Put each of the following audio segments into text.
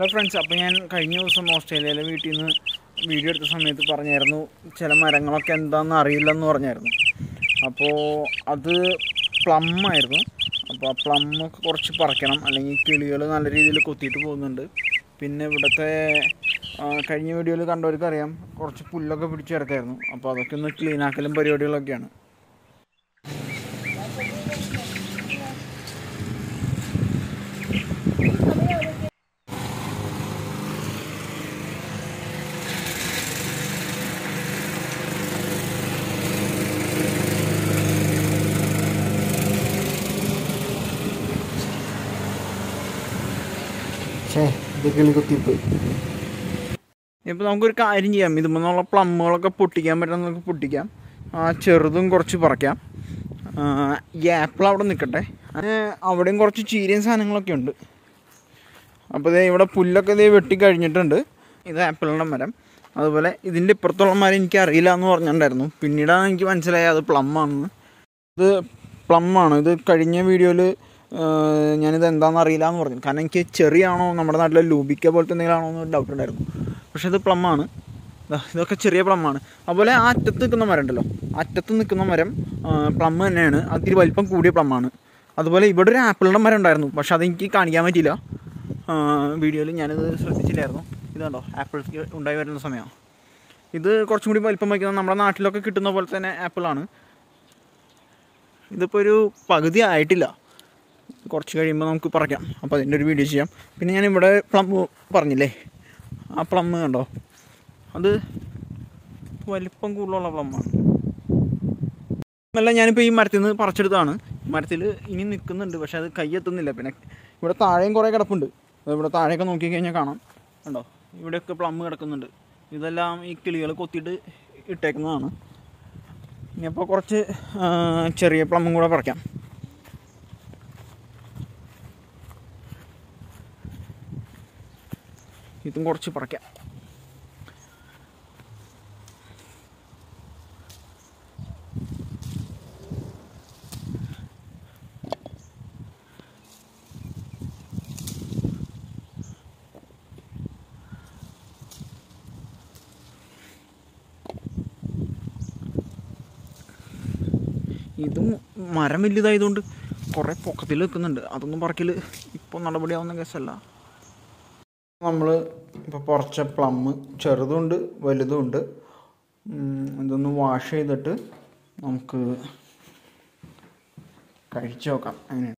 hello friends അപ്പോൾ ഞാൻ കഴിഞ്ഞ ദിവസം ഓസ്ട്രേലിയയിലെ വീട്ടിൽ നിന്ന് വീഡിയോ എടുത്ത സമയത്ത് പറഞ്ഞായിരുന്നു ചില മരങ്ങളൊക്കെ എന്താണെന്ന് അറിയില്ലെന്ന് പറഞ്ഞായിരുന്നു അപ്പോൾ അത് പ്ലം ആയിരുന്നു അപ്പോൾ ആ പ്ലം ഒക്കെ കുറച്ച് പറിക്കണം അല്ലെങ്കിൽ കിളികൾ നല്ല രീതിയിൽ കൊത്തിയിട്ട് പോകുന്നുണ്ട് പിന്നെ ഇവിടുത്തെ ആ, കഴിഞ്ഞ വീഡിയോയിൽ കണ്ടവർക്ക് അറിയാം കുറച്ച് പുല്ലൊക്കെ പിടിച്ച് കിടക്കായിരുന്നു അപ്പോൾ അതൊക്കെ ഒന്ന് ക്ലീൻ ആക്കലും പരിപാടികളൊക്കെയാണ് ഛേ ഇത് കിളി കുത്തിപ്പോയി ഇപ്പോൾ നമുക്കൊരു കാര്യം ചെയ്യാം ഇതുമ്പോൾ നിന്നുള്ള പ്ലമ്മുകളൊക്കെ പൊട്ടിക്കാൻ പറ്റുന്നതൊക്കെ പൊട്ടിക്കാം ആ ചെറുതും കുറച്ച് പറിക്കാം ആ, ഈ ആപ്പിൾ അവിടെ നിൽക്കട്ടെ അങ്ങനെ അവിടെയും കുറച്ച് ചീരയും സാധനങ്ങളൊക്കെ ഉണ്ട് അപ്പോൾ ദേ ഇവിടെ പുല്ലൊക്കെ ദേ വെട്ടി കഴിഞ്ഞിട്ടുണ്ട് ഇത് ആപ്പിളിൻ്റെ മരം അതുപോലെ ഇതിൻ്റെ ഇപ്പുറത്തുള്ള മരം എനിക്ക് അറിയില്ല എന്ന് പറഞ്ഞിട്ടുണ്ടായിരുന്നു പിന്നീടാണ് എനിക്ക് മനസ്സിലായത് അത് പ്ലം ആണെന്ന് ഇത് പ്ലം ആണ് ഇത് കഴിഞ്ഞ വീഡിയോയിൽ ഞാനിത് എന്താണെന്ന് അറിയില്ല എന്ന് പറഞ്ഞു കാരണം എനിക്ക് ചെറിയാണോ നമ്മുടെ നാട്ടിലെ ലൂബിക്ക പോലത്തെ എന്തെങ്കിലും ആണോ എന്ന് ഡൗട്ട് ഉണ്ടായിരുന്നു പക്ഷെ ഇത് പ്ലം ആണ് ദാ ഇതൊക്കെ ചെറിയ പ്ലം ആണ് അതുപോലെ ആ അറ്റത്ത് നിൽക്കുന്ന മരം ഉണ്ടല്ലോ അറ്റത്ത് നിൽക്കുന്ന മരം പ്ലം തന്നെയാണ് അതിൽ വലിപ്പം കൂടിയ പ്ലം ആണ് അതുപോലെ ഇവിടെ ഒരു ആപ്പിളിൻ്റെ മരം ഉണ്ടായിരുന്നു പക്ഷെ അതെനിക്ക് കാണിക്കാൻ പറ്റിയില്ല വീഡിയോയിൽ ഞാനിത് ശ്രദ്ധിച്ചില്ലായിരുന്നു ഇത് കണ്ടോ ആപ്പിൾ ഉണ്ടായി വരുന്ന സമയമാണ് ഇത് കുറച്ചും കൂടി വലിപ്പം വയ്ക്കുന്ന നമ്മുടെ നാട്ടിലൊക്കെ കിട്ടുന്ന പോലെ തന്നെ ആപ്പിളാണ് ഇതിപ്പോൾ ഒരു പകുതി ആയിട്ടില്ല കുറച്ച് കഴിയുമ്പോൾ നമുക്ക് പറിക്കാം അപ്പോൾ അതിൻ്റെ ഒരു വീഡിയോ ചെയ്യാം പിന്നെ ഞാൻ ഇവിടെ പ്ലം പറഞ്ഞില്ലേ ആ പ്ലം കണ്ടോ അത് വലിപ്പം കൂടുതലുള്ള പ്ലമ്മാണ് അല്ല ഞാനിപ്പോൾ ഈ മരത്തിൽ നിന്ന് പറിച്ചെടുത്താണ് മരത്തിൽ ഇനി നിൽക്കുന്നുണ്ട് പക്ഷെ അത് കൈയെത്തുന്നില്ല പിന്നെ ഇവിടെ താഴെയും കുറേ കിടപ്പുണ്ട് അത് ഇവിടെ താഴെയൊക്കെ നോക്കി കഴിഞ്ഞാൽ കാണാം കണ്ടോ ഇവിടെയൊക്കെ പ്ലം കിടക്കുന്നുണ്ട് ഇതെല്ലാം ഈ കിളികൾ കൊത്തിയിട്ട് ഇട്ടേക്കുന്നതാണ് ഇനിയപ്പോൾ കുറച്ച് ആ, ചെറിയ പ്ലമ്മും കൂടെ പറിക്കാം ഇതും കുറച്ച് പറിക്കാം ഇതും മരം വലുതായതുകൊണ്ട് കുറേ പൊക്കത്തിൽ നിൽക്കുന്നുണ്ട് അതൊന്നും പറക്കൽ ഇപ്പോൾ നടപടിയാവുന്ന കേസല്ല നമ്മൾ ഇപ്പോൾ കുറച്ച പ്ലം ചെറുതുണ്ട് വലുതുണ്ട് ഉം, ഇതൊന്ന് വാഷ് ചെയ്തിട്ട് നമുക്ക് കഴിച്ചു നോക്കാം അങ്ങനെയാണ്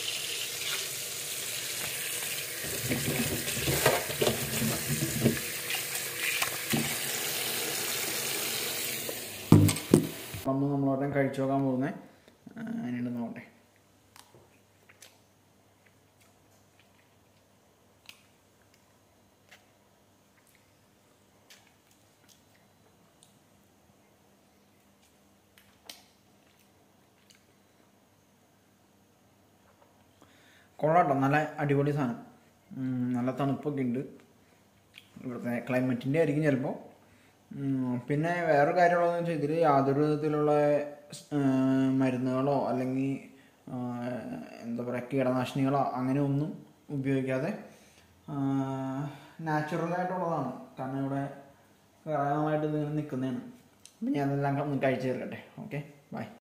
പ്ലം നമ്മൾ ഒരെണ്ണം കഴിച്ചു നോക്കാൻ പോകുന്നത് അങ്ങനെയുണ്ട് നോക്കട്ടെ കൊള്ളാട്ടോ നല്ല അടിപൊളി സാധനം ഉം, നല്ല തണുപ്പൊക്കെ ഉണ്ട് ഇവിടുത്തെ ക്ലൈമറ്റിൻ്റെ ആയിരിക്കും ചിലപ്പോൾ പിന്നെ വേറെ കാര്യമുള്ളതെന്ന് വെച്ചാൽ ഇതിൽ യാതൊരു വിധത്തിലുള്ള ആ, മരുന്നുകളോ അല്ലെങ്കിൽ ആ, എന്താ പറയുക കീടനാശിനികളോ അങ്ങനെ ഒന്നും ഉപയോഗിക്കാതെ നാച്ചുറലായിട്ടുള്ളതാണ് കാരണം ഇവിടെ കുറേ നാളായിട്ട് ഇതിങ്ങനെ നിൽക്കുന്നതാണ് അപ്പം ഞാനെല്ലാം ഒന്ന് കഴിച്ചു തീർക്കട്ടെ ഓക്കെ ബൈ